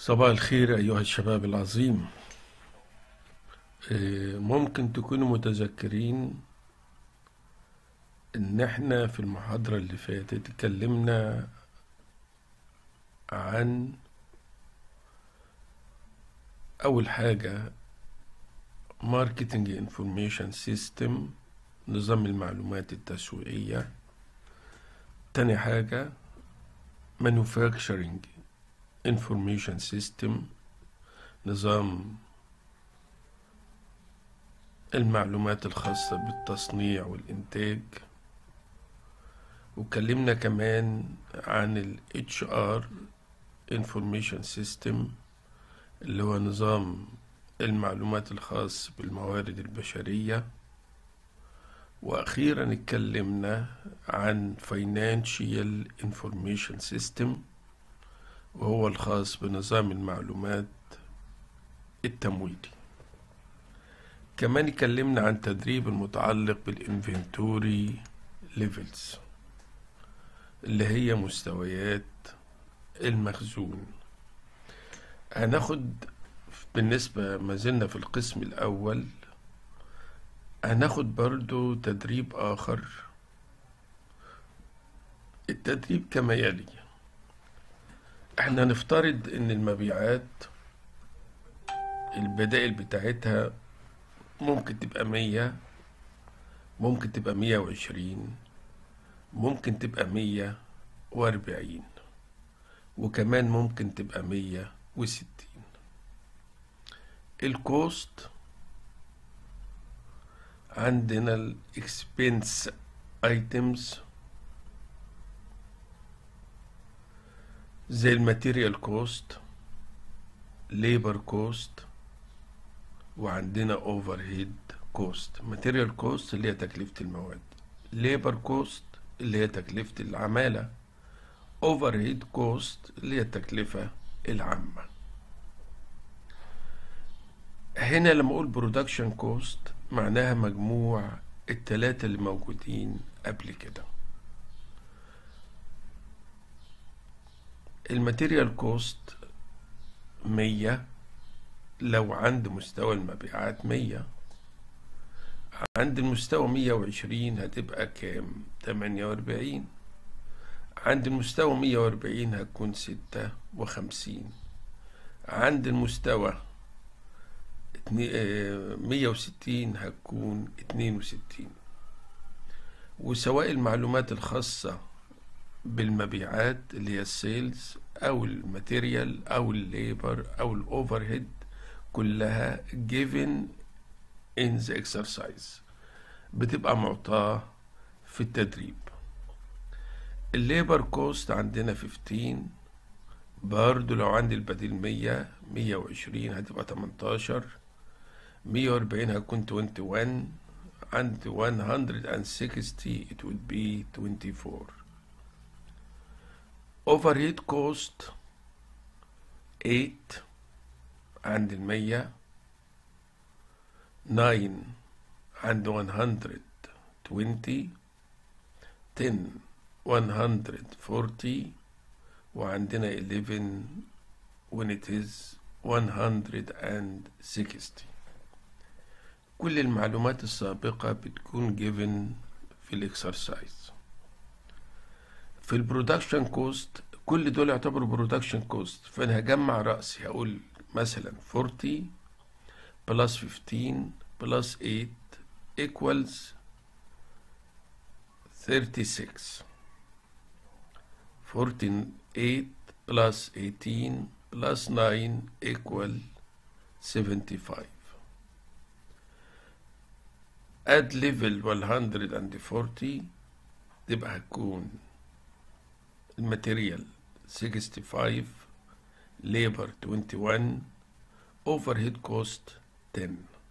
صباح الخير أيها الشباب العظيم إيه، ممكن تكونوا متذكرين إن إحنا في المحاضرة اللي فاتت اتكلمنا عن أول حاجة ماركتنج انفورميشن سيستم نظام المعلومات التسويقية تاني حاجة manufacturing information system نظام المعلومات الخاصة بالتصنيع والإنتاج وكلمنا كمان عن ال HR Information System اللي هو نظام المعلومات الخاص بالموارد البشرية وأخيرا اتكلمنا عن Financial Information System وهو الخاص بنظام المعلومات التمويلي كمان اتكلمنا عن تدريب المتعلق بالانفنتوري ليفلز اللي هي مستويات المخزون هناخد بالنسبة ما زلنا في القسم الأول هناخد برضو تدريب آخر التدريب كما يلي احنا نفترض ان المبيعات البدائل بتاعتها ممكن تبقى مية ممكن تبقى مية وعشرين ممكن تبقى مية واربعين وكمان ممكن تبقى مية وستين الكوست عندنا الاكسبنس ايتمز زي الماتيريال كوست ليبر كوست وعندنا اوفر هيد كوست ماتيريال كوست اللي هي تكلفة المواد ليبر كوست اللي هي تكلفة العمالة اوفر هيد كوست اللي هي التكلفة العامة هنا لما اقول برودكشن كوست معناها مجموع التلاتة اللي موجودين قبل كده الماتيريال كوست مية لو عند مستوى المبيعات مية عند المستوى مية وعشرين هتبقى كام تمانية واربعين عند المستوى مية واربعين هتكون ستة وخمسين عند المستوى مية وستين هتكون اتنين وستين وسواء المعلومات الخاصة بالمبيعات اللي هي السيلز او الماتيريال او الليبر او الاوفر هيد كلها given in the exercise بتبقى معطاة في التدريب الليبر كوست عندنا 15 برضو لو عندي البديل 100 120 هتبقى 18 140 هتكون 21 عند 160 it would be 24 overhead cost 8 عند المية 9 عند 120 10 140 وعندنا 11 when it is 160 كل المعلومات السابقة بتكون given في الاكسرسايز في البرودكشن كوست كل دول يعتبروا برودكشن كوست فانا هجمع رأسي هقول مثلا 40 بلس 15 بلس 8 equals 36 48 plus 18 plus 9 equal 75 add level 140 تبقى هتكون الماتيريال 65 labor 21 overhead cost 10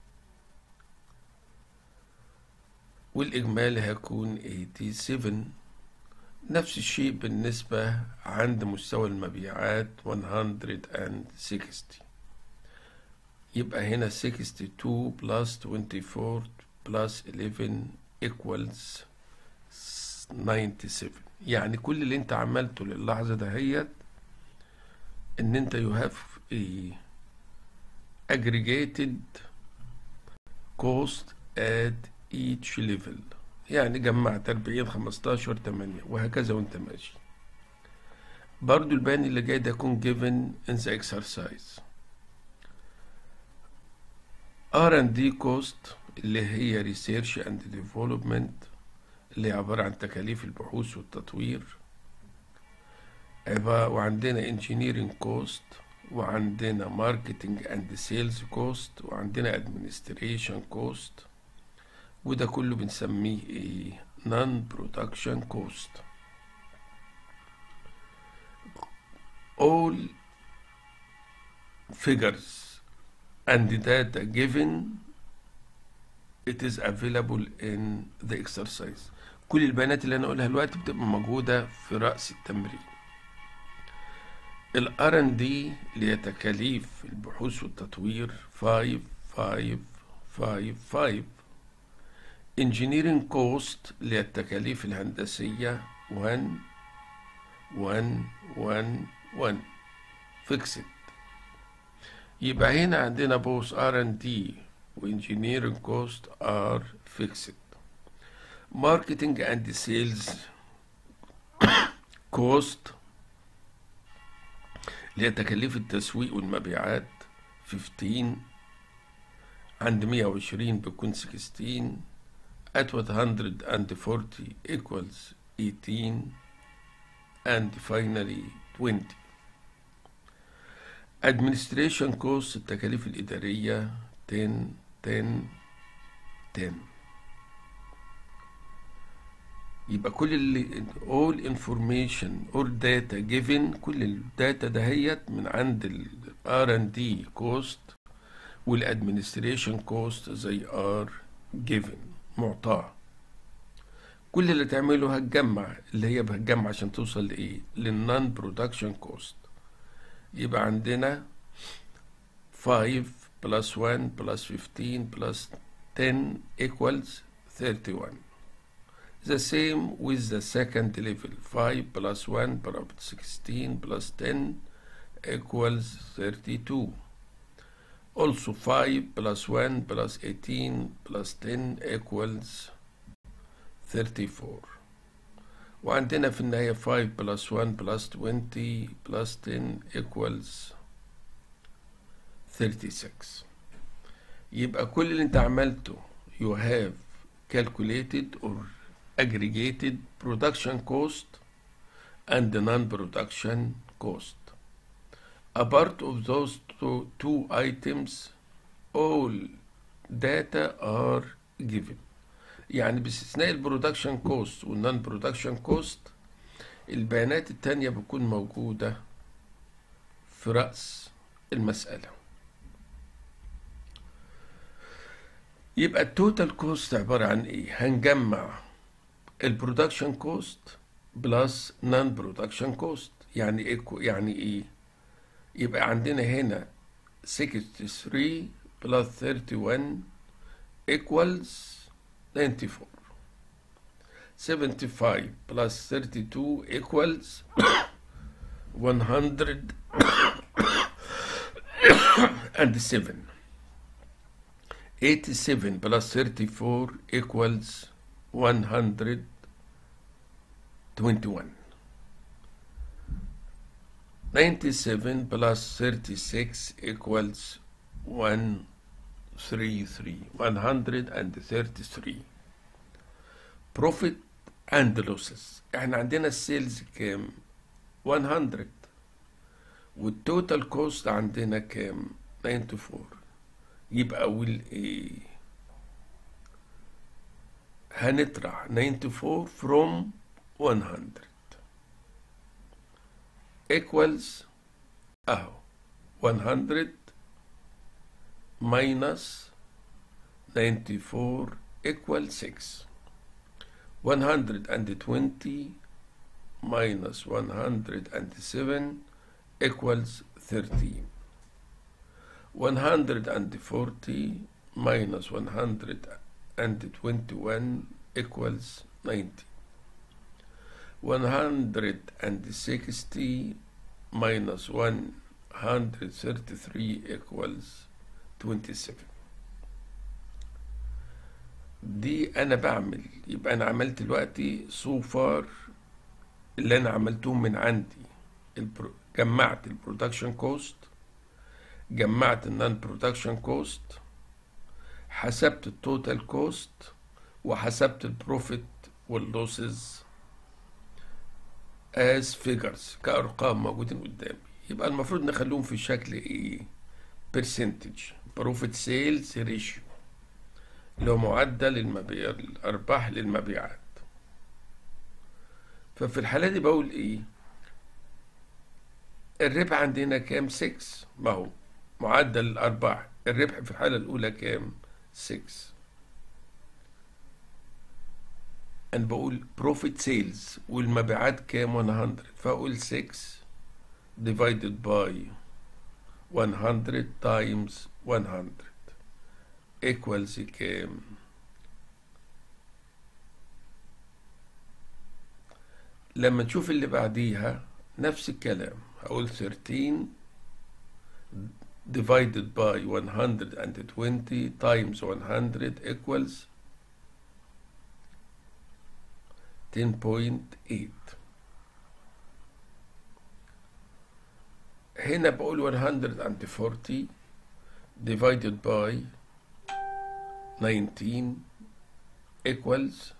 والإجمالي هيكون 87 نفس الشيء بالنسبة عند مستوى المبيعات 160 يبقى هنا 62 plus 24 plus 11 equals 97 يعني كل اللي انت عملته للحظة دهيت ان انت you have a aggregated cost at each level يعني جمعت 40 15 8 وهكذا وانت ماشي برضو البيان اللي جاي ده يكون given in the exercise R&D cost اللي هي research and development اللي هي عبارة عن تكاليف البحوث والتطوير عبارة وعندنا engineering cost وعندنا marketing and sales cost وعندنا administration cost وده كله بنسميه ايه non production cost all figures and data given it is available in the exercise كل البيانات اللي انا اقولها دلوقتي بتبقى موجودة في رأس التمرين ال R&D اللي هي تكاليف البحوث والتطوير 5 5 5 5 engineering cost اللي هي التكاليف الهندسية 1 1 1 1 fixed يبقى هنا عندنا both R&D و engineering cost are fixed marketing and sales cost اللي هي تكاليف التسويق والمبيعات 15 عند 120 بيكون 16 at 140 equals 18 and finally 20 administration cost التكاليف الإدارية 10 10 10 يبقى كل اللي all information or data given كل الداتا دهيت من عند ال R&D cost والadministration cost زي are given معطاة كل اللي تعمله هتجمع اللي هي هتجمع عشان توصل لإيه للنون برودكشن كوست يبقى عندنا 5 plus 1 plus 15 plus 10 equals 31 the same with the second level 5 plus 1 plus 16 plus 10 equals 32 also 5 plus 1 plus 18 plus 10 equals 34 وعندنا في النهاية 5 plus 1 plus 20 plus 10 equals 36 يبقى كل اللي انت عملته you have calculated or aggregated production cost and the non-production cost. A part of those two, two items all data are given. يعني باستثناء البرودكشن كوست والنون برودكشن كوست البيانات التانية بتكون موجودة في رأس المسألة يبقى التوتال كوست عبارة عن ايه هنجمع البرودكشن كوست بلس نون برودكشن كوست يعني ايه يعني ايه يبقى عندنا هنا 63 بلس 31 equals 94 75 plus 32 equals 107 87 plus 34 equals 121 97 plus 36 equals 133 133 profit and losses احنا عندنا السيلز كام 100 والتوتال كوست عندنا كام 94 يبقى وال ايه هنطرح 94 from 100 equals اهو 100 minus 94 equals 6 120 minus 107 equals 13 140 minus 121 equals 90 160 minus 1 133 equals 27 دي انا بعمل يبقى انا عملت دلوقتي so far اللي انا عملتهم من عندي البرو... جمعت البرودكشن كوست جمعت النون برودكشن كوست حسبت التوتال كوست وحسبت البروفيت واللوسز as figures كأرقام موجودين قدامي يبقى المفروض نخليهم في شكل ايه percentage profit sales ratio اللي هو معدل المبيع الأرباح للمبيعات ففي الحالة دي بقول ايه الربح عندنا كام 6 ما هو معدل الأرباح الربح في الحالة الأولى كام 6 أنا بقول profit sales والمبيعات كام 100 فأقول 6 divided by 100 times 100 equals كام لما نشوف اللي بعديها نفس الكلام هقول 13 divided by 120 times 100 equals 10.8 هنا بقول 140 divided by 19 equals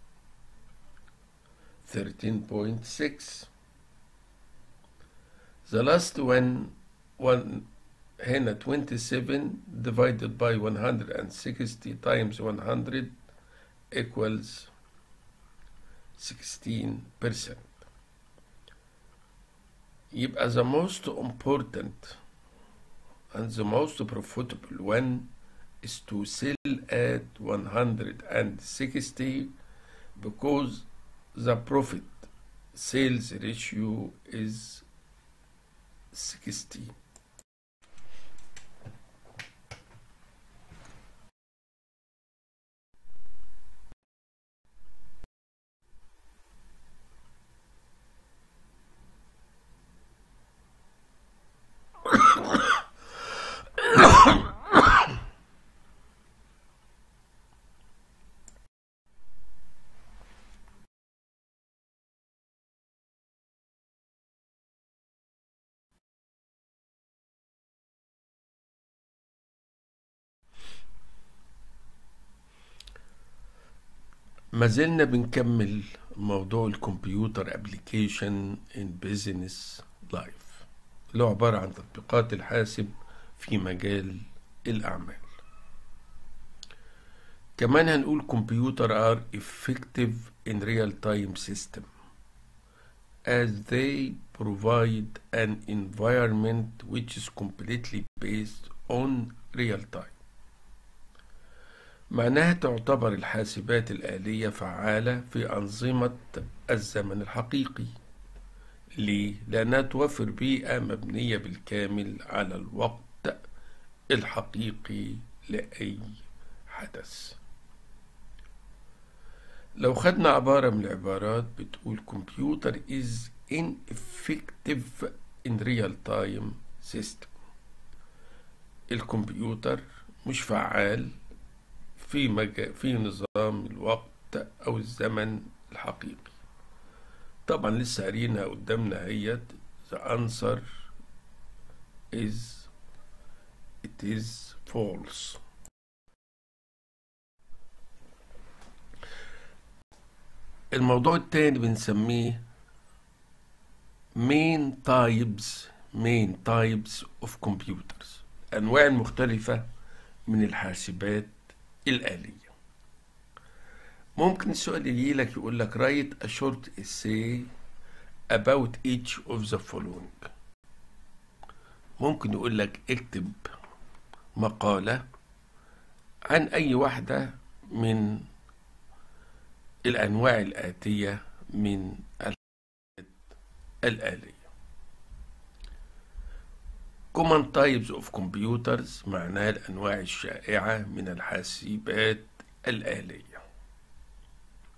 13.6 the last one one هنا 27 divided by 160 times 100 equals 16% يبقى the most important and the most profitable one is to sell at 160 because the profit sales ratio is 60 ما زلنا بنكمل موضوع الكمبيوتر ابلكيشن ان بيزنس لايف اللي هو عبارة عن تطبيقات الحاسب في مجال الأعمال كمان هنقول كمبيوتر are effective in real time system as they provide an environment which is completely based on real time معناها تعتبر الحاسبات الآلية فعالة في أنظمة الزمن الحقيقي ليه؟ لأنها توفر بيئة مبنية بالكامل على الوقت الحقيقي لأي حدث لو خدنا عبارة من العبارات بتقول كمبيوتر is ineffective in real time system الكمبيوتر مش فعال في مجا في نظام الوقت أو الزمن الحقيقي طبعا لسه قارينها قدامنا هيت the answer is it is false الموضوع التاني بنسميه main types main types of computers أنواع مختلفة من الحاسبات الآلية ممكن السؤال يجي لك يقول لك write a short essay about each of the following ممكن يقول لك اكتب مقالة عن أي واحدة من الأنواع الآتية من الآلية common types of computers معناها الأنواع الشائعة من الحاسبات الآلية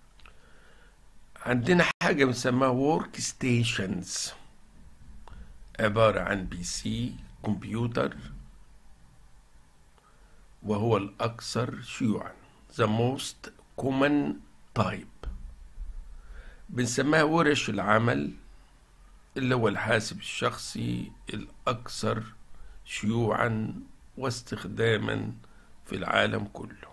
عندنا حاجة بنسميها work stations عبارة عن بي سي كمبيوتر وهو الأكثر شيوعا the most common type بنسميها ورش العمل اللي هو الحاسب الشخصي الأكثر شيوعا واستخداما في العالم كله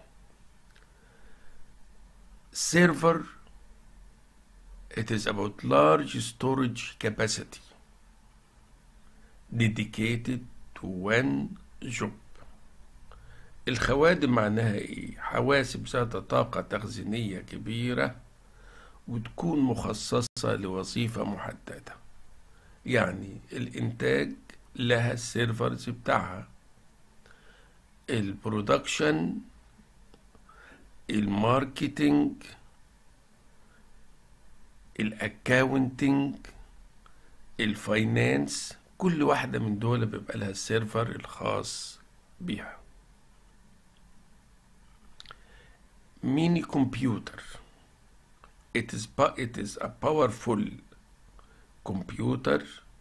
server it is about large storage capacity dedicated to one job الخوادم معناها ايه حواسب ذات طاقة تخزينية كبيرة وتكون مخصصة لوظيفة محددة يعني الانتاج لها السيرفرز بتاعها البرودكشن الماركتينج الاكاونتنج الفاينانس كل واحدة من دول بيبقى لها السيرفر الخاص بيها ميني كمبيوتر it is, it is a powerful computer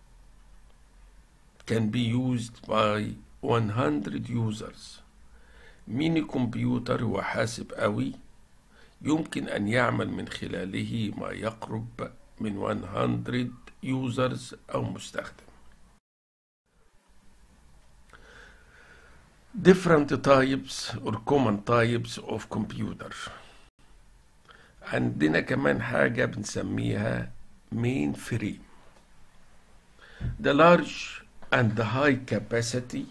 can be used by 100 users ميني كمبيوتر هو حاسب قوي يمكن أن يعمل من خلاله ما يقرب من 100 users أو مستخدم different types or common types of computer عندنا كمان حاجة بنسميها main frame the large and the high capacity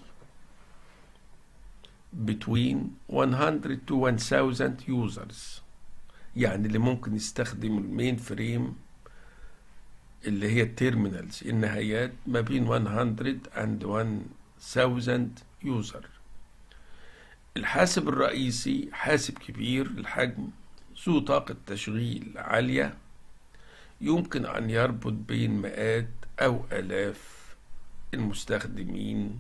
between 100 to 1000 users يعني اللي ممكن يستخدم المين فريم اللي هي التيرمينالز النهايات ما بين 100 and 1000 يوزر الحاسب الرئيسي حاسب كبير الحجم ذو طاقة تشغيل عالية يمكن أن يربط بين مئات أو آلاف المستخدمين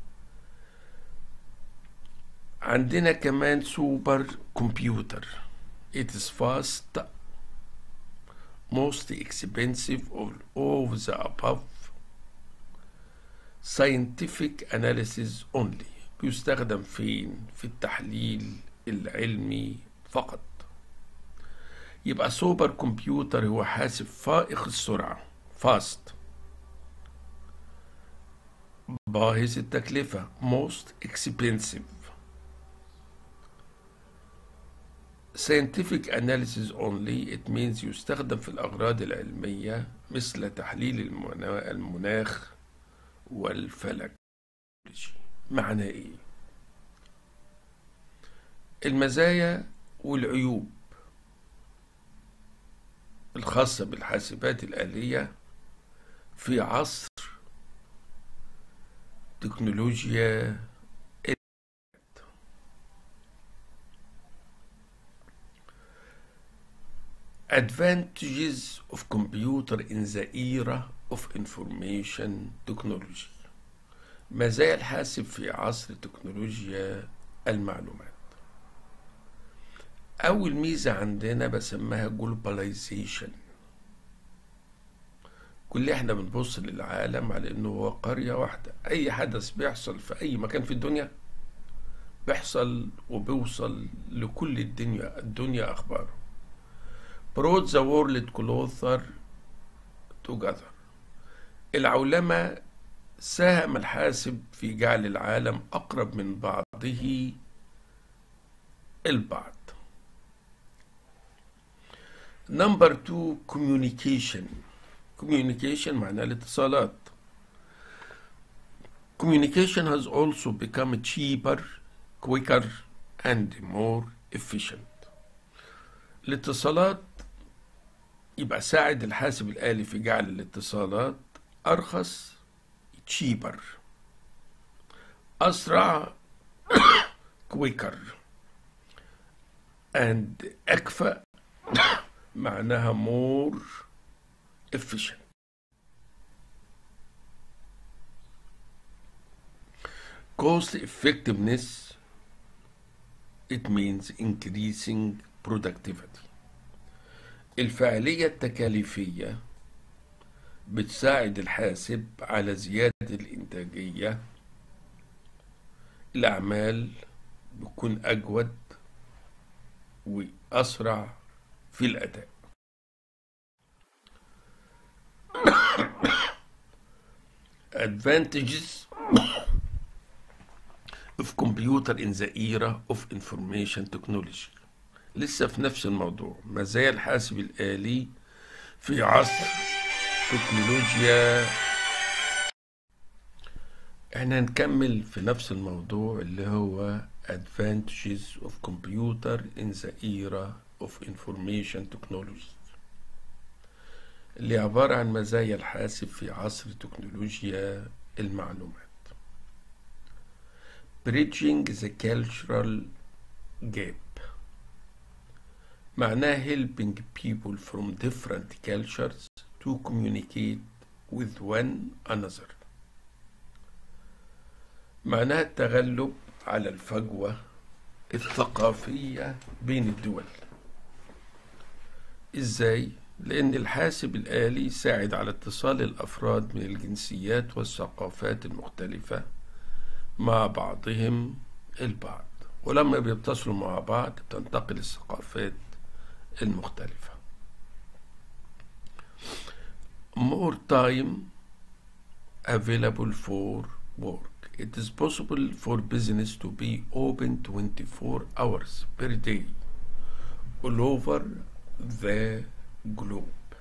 عندنا كمان سوبر كمبيوتر it is fast most expensive of all the above scientific analysis only بيستخدم فين في التحليل العلمي فقط يبقى سوبر كمبيوتر هو حاسب فائق السرعة fast باهظ التكلفة most expensive scientific analysis only it means يستخدم في الأغراض العلمية مثل تحليل المناخ والفلك معنى ايه المزايا والعيوب الخاصة بالحاسبات الآلية في عصر تكنولوجيا advantages of computer in the era of information technology مزايا الحاسب في عصر تكنولوجيا المعلومات أول ميزة عندنا بسميها جلوباليزيشن كل احنا بنبص للعالم على انه هو قرية واحدة اي حدث بيحصل في اي مكان في الدنيا بيحصل وبيوصل لكل الدنيا الدنيا اخباره brought the world closer together العولمة ساهم الحاسب في جعل العالم أقرب من بعضه البعض نمبر 2 communication communication معناه الاتصالات communication has also become cheaper quicker and more efficient الاتصالات يبقى ساعد الحاسب الآلي في جعل الاتصالات أرخص cheaper أسرع quicker and أكفأ معناها more efficient cost effectiveness it means increasing productivity الفاعلية التكاليفية بتساعد الحاسب على زيادة الإنتاجية الأعمال بتكون أجود وأسرع في الأداء advantages of computer in the era of information technology لسه في نفس الموضوع مزايا الحاسب الآلي في عصر تكنولوجيا احنا نكمل في نفس الموضوع اللي هو advantages of computer in the era of information technology اللي عبارة عن مزايا الحاسب في عصر تكنولوجيا المعلومات bridging the cultural gap معناه helping people from different cultures to communicate with one another معناها التغلب على الفجوة الثقافية بين الدول ازاي؟ لأن الحاسب الآلي يساعد على اتصال الأفراد من الجنسيات والثقافات المختلفة مع بعضهم البعض ولما بيتصلوا مع بعض بتنتقل الثقافات المختلفة more time available for work it is possible for business to be open 24 hours per day all over the globe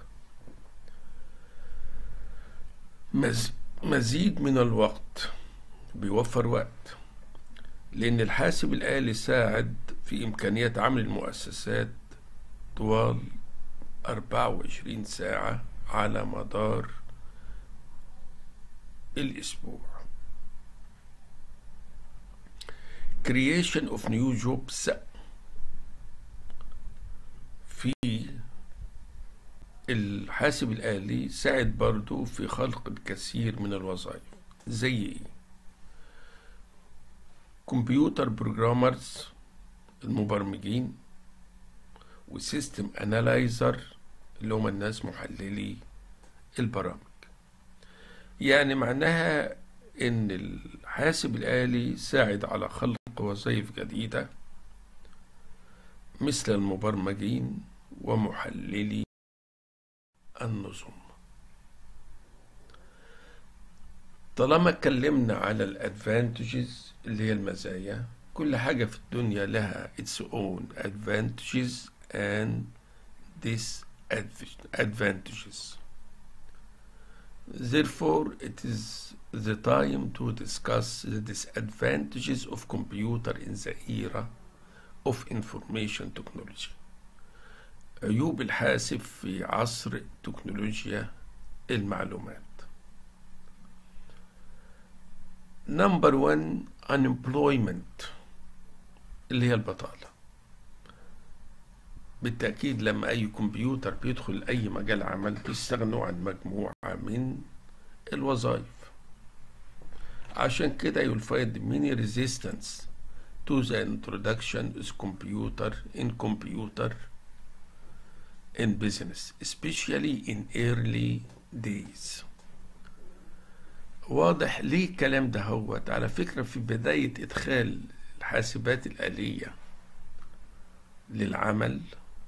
مز... مزيد من الوقت بيوفر وقت لأن الحاسب الآلي ساعد في إمكانية عمل المؤسسات طوال 24 ساعة على مدار الأسبوع creation of new jobs في الحاسب الآلي ساعد برضو في خلق الكثير من الوظائف زي ايه كمبيوتر بروجرامرز المبرمجين وسيستم انالايزر اللي هم الناس محللي البرامج يعني معناها ان الحاسب الآلي ساعد على خلق وظائف جديدة مثل المبرمجين ومحللي النظم طالما اتكلمنا على الادفانتجز اللي هي المزايا كل حاجة في الدنيا لها its own advantages and disadvantages therefore it is the time to discuss the disadvantages of computer in the era of information technology عيوب الحاسب في عصر تكنولوجيا المعلومات نمبر 1 unemployment اللي هي البطالة بالتأكيد لما أي كمبيوتر بيدخل أي مجال عمل بيستغنوا عن مجموعة من الوظائف عشان كده you'll find many resistance to the introduction of computer in computer in business especially in early days واضح ليه الكلام ده هوت على فكرة في بداية إدخال الحاسبات الآلية للعمل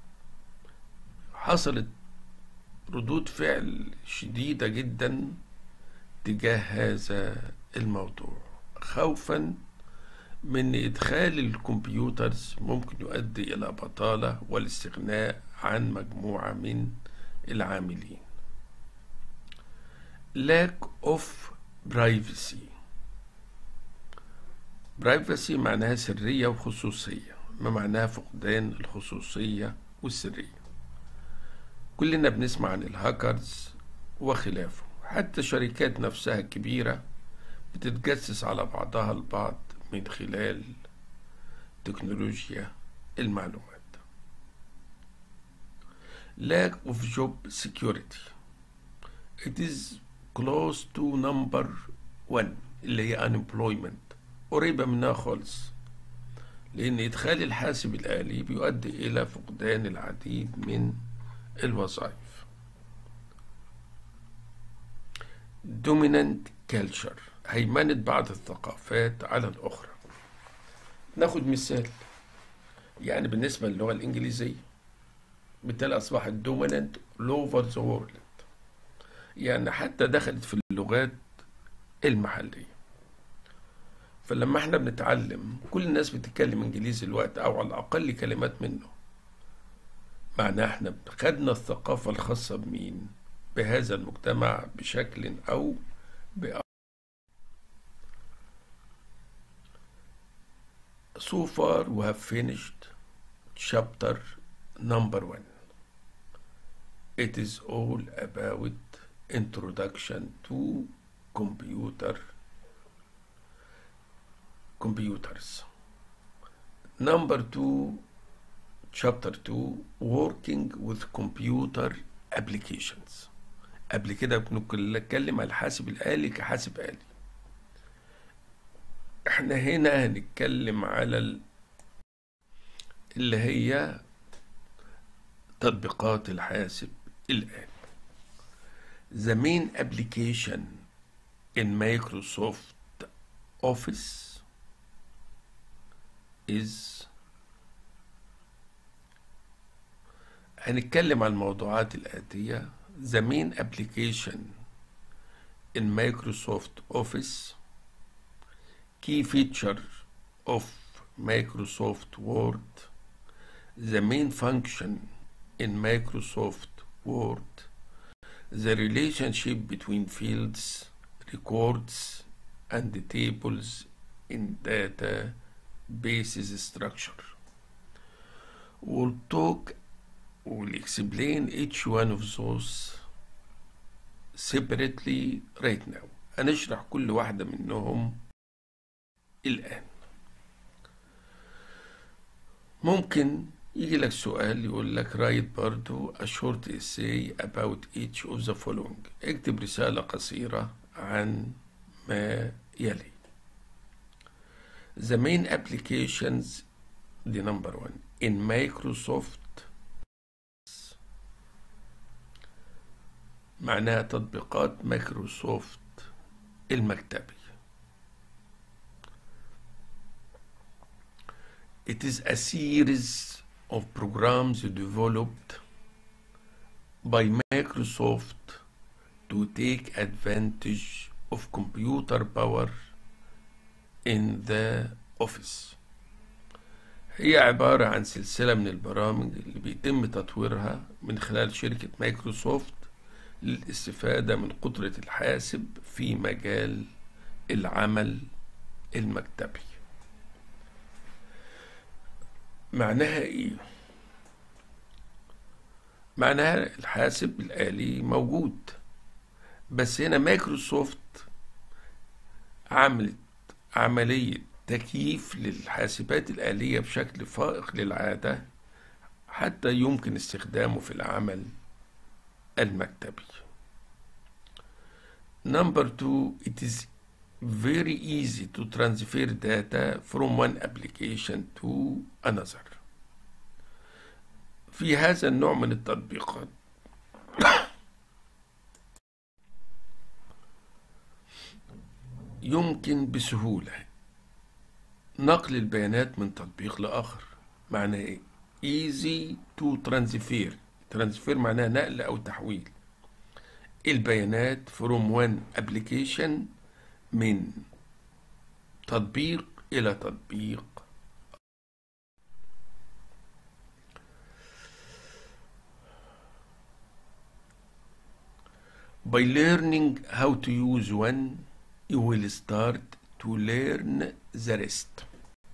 حصلت ردود فعل شديدة جدا تجاه هذا الموضوع خوفا من إدخال الكمبيوترز ممكن يؤدي إلى بطالة والاستغناء عن مجموعة من العاملين lack of privacy privacy معناها سرية وخصوصية ما معناها فقدان الخصوصية والسرية كلنا بنسمع عن الهاكرز وخلافه حتى شركات نفسها الكبيرة بتتجسس على بعضها البعض من خلال تكنولوجيا المعلومات lack of job security it is close to number one اللي هي unemployment قريبة منها خالص لأن إدخال الحاسب الآلي بيؤدي إلى فقدان العديد من الوظائف dominant culture هيمنة بعض الثقافات على الأخرى ناخد مثال يعني بالنسبة للغة الإنجليزية بالتالي أصبحت dominant all over the world يعني حتى دخلت في اللغات المحلية فلما احنا بنتعلم كل الناس بتتكلم انجليزي الوقت او على الاقل كلمات منه معناه احنا خدنا الثقافة الخاصة بمين بهذا المجتمع بشكل او بآخر So far we have finished chapter number one. It is all about introduction to computer computers. Number two, chapter two, working with computer applications. قبل كده بنتكلم على الحاسب الآلي كحاسب آلي. احنا هنا هنتكلم على ال... اللي هي تطبيقات الحاسب الآلي. The main application in Microsoft Office is هنتكلم عن الموضوعات الآتية The main application in Microsoft Office Key feature of Microsoft Word The main function in Microsoft Word The relationship between fields, records, and tables in data basis structure. We'll talk, we'll explain each one of those separately right now. هنشرح كل واحدة منهم الآن. ممكن يجي لك سؤال يقول لك write برضو a short essay about each of the following. اكتب رسالة قصيرة عن ما يلي. The main applications the number one in Microsoft معناها تطبيقات مايكروسوفت المكتبي It is a series of programs developed by Microsoft to take advantage of computer power in the office هي عبارة عن سلسلة من البرامج اللي بيتم تطويرها من خلال شركة مايكروسوفت للاستفادة من قدرة الحاسب في مجال العمل المكتبي معناها ايه معناها الحاسب الآلي موجود بس هنا مايكروسوفت عملت عملية تكييف للحاسبات الآلية بشكل فائق للعادة حتى يمكن استخدامه في العمل المكتبي. Number two, it is very easy to transfer data from one application to another. في هذا النوع من التطبيقات يمكن بسهولة نقل البيانات من تطبيق لآخر معناه إيه؟ easy to transfer transfer معناه نقل أو تحويل البيانات from one application من تطبيق إلى تطبيق By learning how to use one, you will start to learn the rest.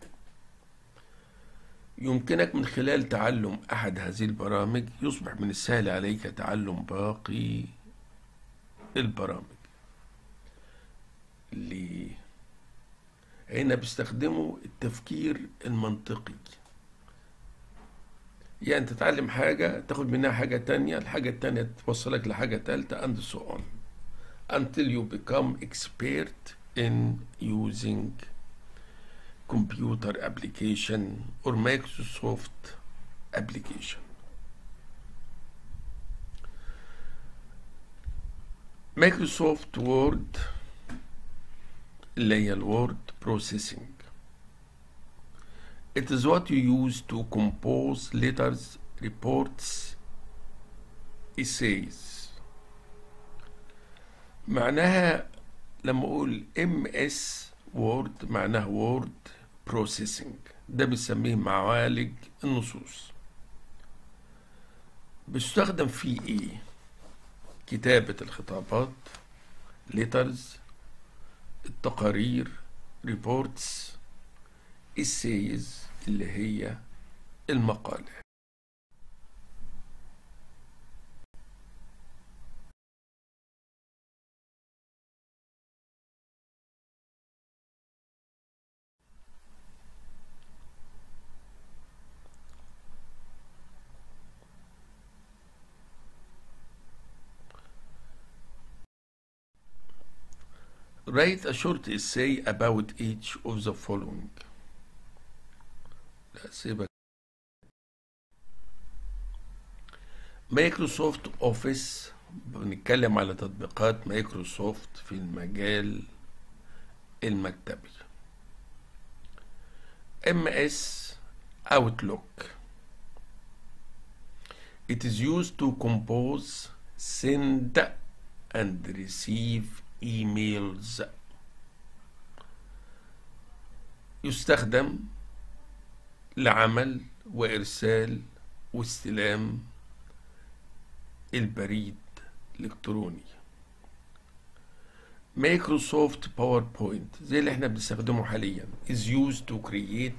يمكنك من خلال تعلم أحد هذه البرامج يصبح من السهل عليك تعلم باقي البرامج. ليه؟ هنا بيستخدموا التفكير المنطقي. يعني تتعلم حاجة تاخد منها حاجة تانية الحاجة التانية توصلك لحاجة تالتة and so on until you become expert in using computer application or Microsoft application مايكروسوفت وورد اللي هي الوورد بروسيسنج It is what you use to compose letters, reports, essays. معناها لما اقول ام اس وورد معناها وورد بروسيسنج ده بنسميه معالج النصوص بيستخدم فيه ايه كتابة الخطابات ليترز التقارير ريبورتس السيز اللي هي المقالات Write a short essay about each of the following. لا سيبك مايكروسوفت اوفيس بنتكلم على تطبيقات مايكروسوفت في المجال المكتبي ام اس اوتلوك It is used to compose, send and receive emails يستخدم لعمل وإرسال واستلام البريد الإلكتروني مايكروسوفت باوربوينت زي اللي احنا بنستخدمه حاليا is used to create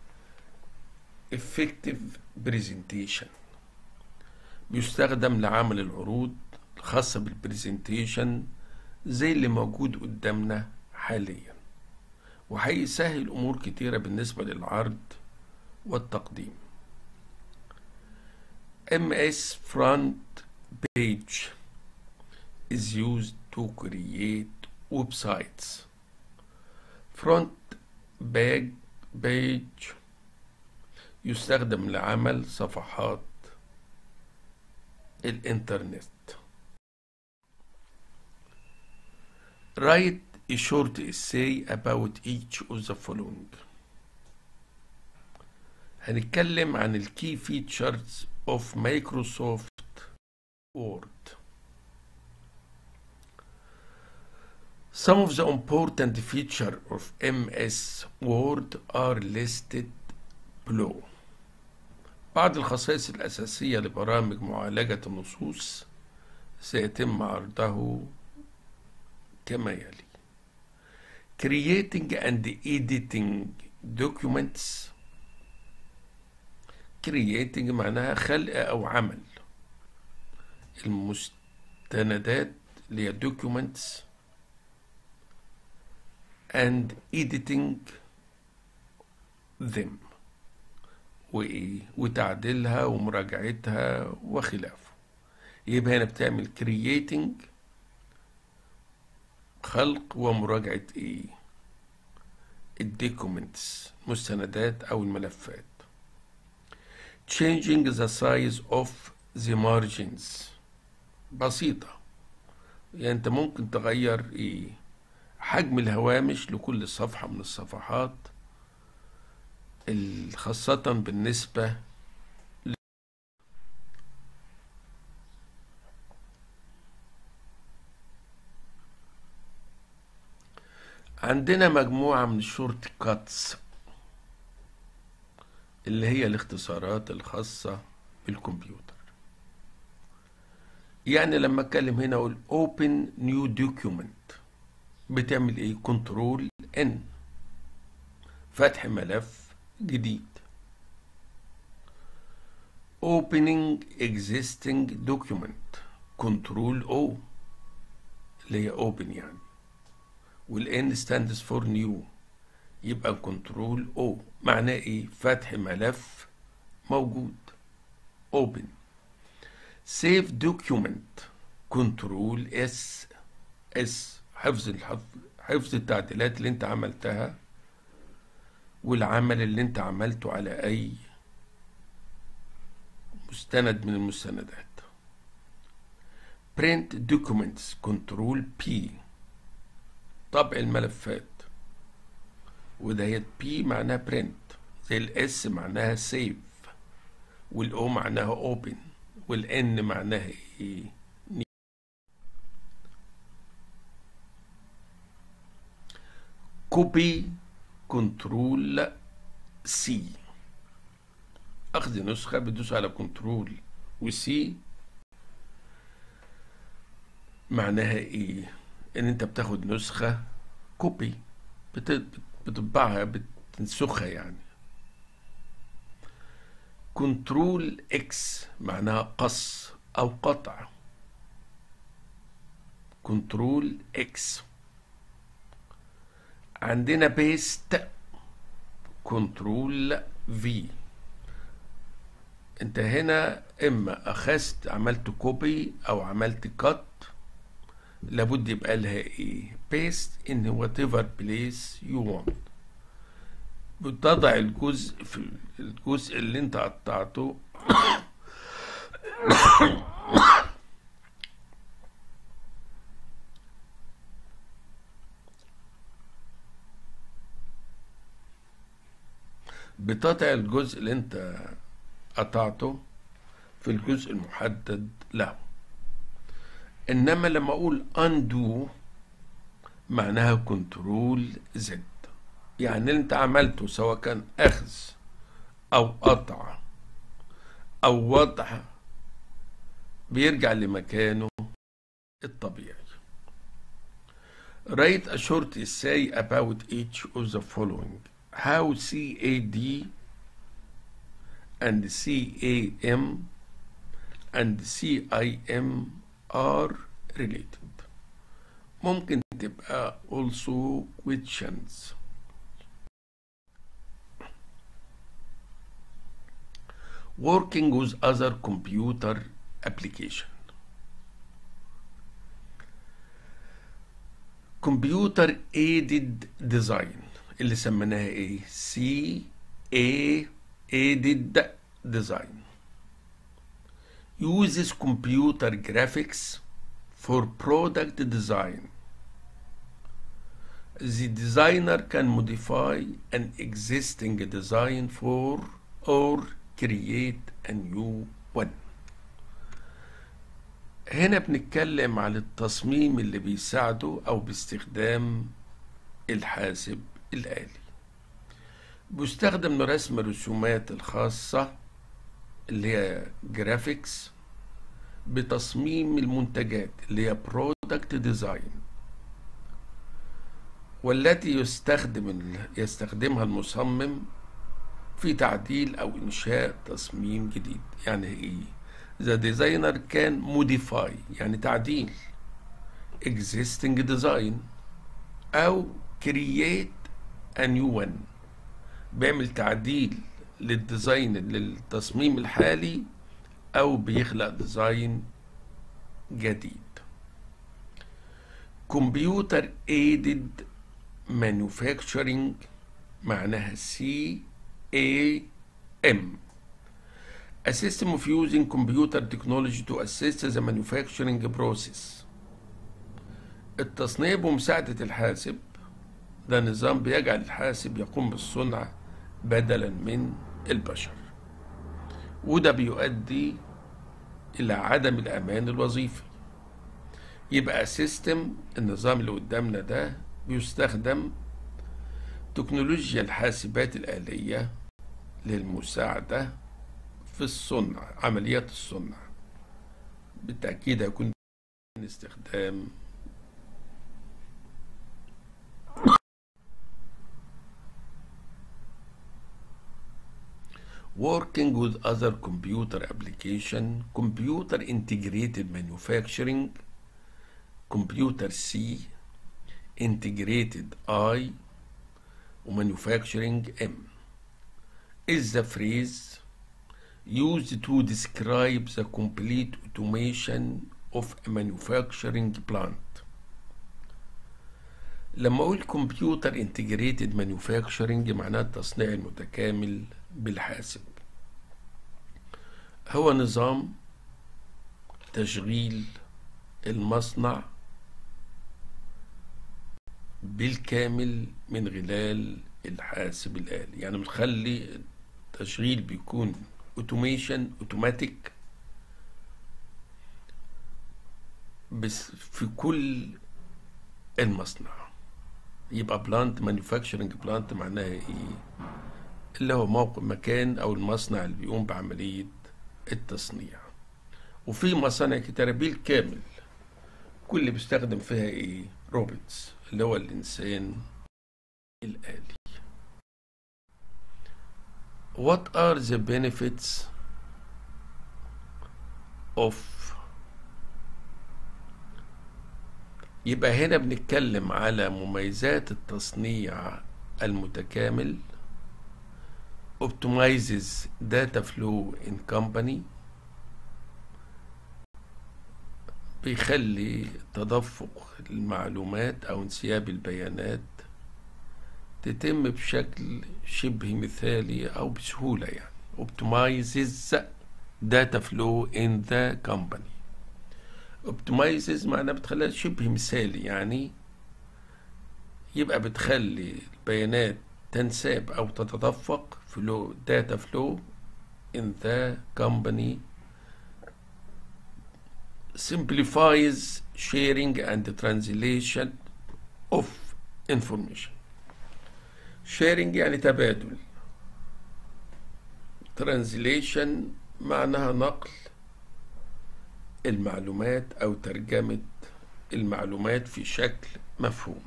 effective presentation بيستخدم لعمل العروض الخاصة بالبرزنتيشن زي اللي موجود قدامنا حاليا وهيسهل أمور كتيرة بالنسبة للعرض والتقديم MS Front Page is used to create websites. Front باج page يستخدم لعمل صفحات الإنترنت. Write a short essay about each of the following. هنتكلم عن الكي فيتشرز of Microsoft Word. Some of the important features of MS Word are listed below. بعض الخصائص الأساسية لبرامج معالجة النصوص سيتم عرضه كما يلي creating and editing documents creating معناها خلق أو عمل المستندات اللي هي documents and editing them وإيه وتعديلها ومراجعتها وخلافه يبقى هنا بتعمل creating خلق ومراجعة ايه الدوكيومنتس مستندات او الملفات changing the size of the margins بسيطة يعني انت ممكن تغير ايه حجم الهوامش لكل صفحة من الصفحات خاصة بالنسبة عندنا مجموعة من الشورت كاتس اللي هي الاختصارات الخاصة بالكمبيوتر يعني لما اتكلم هنا اقول open new document بتعمل ايه كنترول ان فتح ملف جديد opening existing document كنترول او اللي هي open يعني والان stands for new يبقى كنترول او معناه ايه فتح ملف موجود open save document كنترول اس اس حفظ الحفظ حفظ التعديلات اللي انت عملتها والعمل اللي انت عملته على اي مستند من المستندات print documents كنترول بي طبع الملفات ودهيت بي معناها print زي الاس معناها سيف والاو معناها اوبن والان معناها ايه كوبي كنترول سي اخذ نسخه بتدوس على كنترول وسي معناها ايه ان انت بتاخد نسخه كوبي بتطبعها بتنسخها يعني كنترول اكس معناها قص او قطع كنترول اكس عندنا بيست كنترول في انت هنا اما اخذت عملت كوبي او عملت كات لابد يبقى لها ايه بيست ان وات ايفر بليس يو وانت بتضع الجزء في الجزء اللي انت قطعته بتضع الجزء اللي انت قطعته في الجزء المحدد له انما لما اقول undo معناها كنترول زد يعني اللي انت عملته سواء كان اخذ او قطع او وضع بيرجع لمكانه الطبيعي Write a short essay about each of the following how CAD and CAM and CIM are related ممكن تبقى also questions working with other computer application computer aided design اللي سميناها ايه سي A aided design uses computer graphics for product design the designer can modify an existing design for or create a new one هنا بنتكلم عن التصميم اللي بيساعده او باستخدام الحاسب الآلي بيستخدم لرسم الرسومات الخاصة اللي هي جرافيكس بتصميم المنتجات اللي هي برودكت ديزاين والتي يستخدم يستخدمها المصمم في تعديل او انشاء تصميم جديد يعني ايه the designer can modify يعني تعديل existing design او create a new one بيعمل تعديل للديزاين للتصميم الحالي او بيخلق ديزاين جديد كمبيوتر ايدد مانيفاكتشرنج معناها سي اي ام A system of using computer technology to assist the manufacturing process. التصنيع بمساعدة الحاسب ده نظام بيجعل الحاسب يقوم بالصنع بدلا من البشر وده بيؤدي إلى عدم الأمان الوظيفي يبقى سيستم النظام اللي قدامنا ده بيستخدم تكنولوجيا الحاسبات الآلية للمساعدة في الصنع عمليات الصنع بالتأكيد هيكون استخدام working with other computer application computer integrated manufacturing computer C integrated I وmanufacturing M is the phrase used to describe the complete automation of a manufacturing plant لما اقول كمبيوتر انتجريتد مانيفاكتشرنج معناه التصنيع المتكامل بالحاسب هو نظام تشغيل المصنع بالكامل من خلال الحاسب الآلي يعني بنخلي التشغيل بيكون اوتوميشن اوتوماتيك بس في كل المصنع يبقى بلانت مانيفاكتشرنج بلانت معناها ايه اللي هو موقع مكان او المصنع اللي بيقوم بعملية التصنيع وفي مصانع كتيرة بالكامل كل اللي بيستخدم فيها ايه روبوتس اللي هو الانسان الآلي What are the benefits of يبقى هنا بنتكلم على مميزات التصنيع المتكامل optimizes data flow in company بيخلي تدفق المعلومات أو انسياب البيانات تتم بشكل شبه مثالي أو بسهولة يعني optimizes data flow in the company optimizes معناه بتخليها شبه مثالي يعني يبقى بتخلي البيانات تنساب أو تتدفق flow data flow in the company simplifies sharing and translation of information sharing يعني تبادل translation معناها نقل المعلومات أو ترجمة المعلومات في شكل مفهوم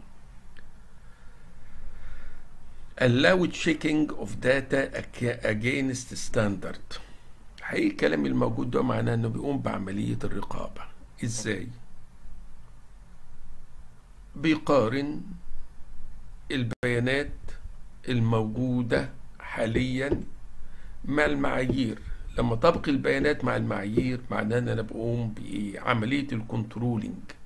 allow checking of data against standard حقيقي الكلام الموجود ده معناه انه بيقوم بعملية الرقابة ازاي بيقارن البيانات الموجودة حاليا مع المعايير لما طبق البيانات مع المعايير معناه ان انا بقوم بعملية الكنترولينج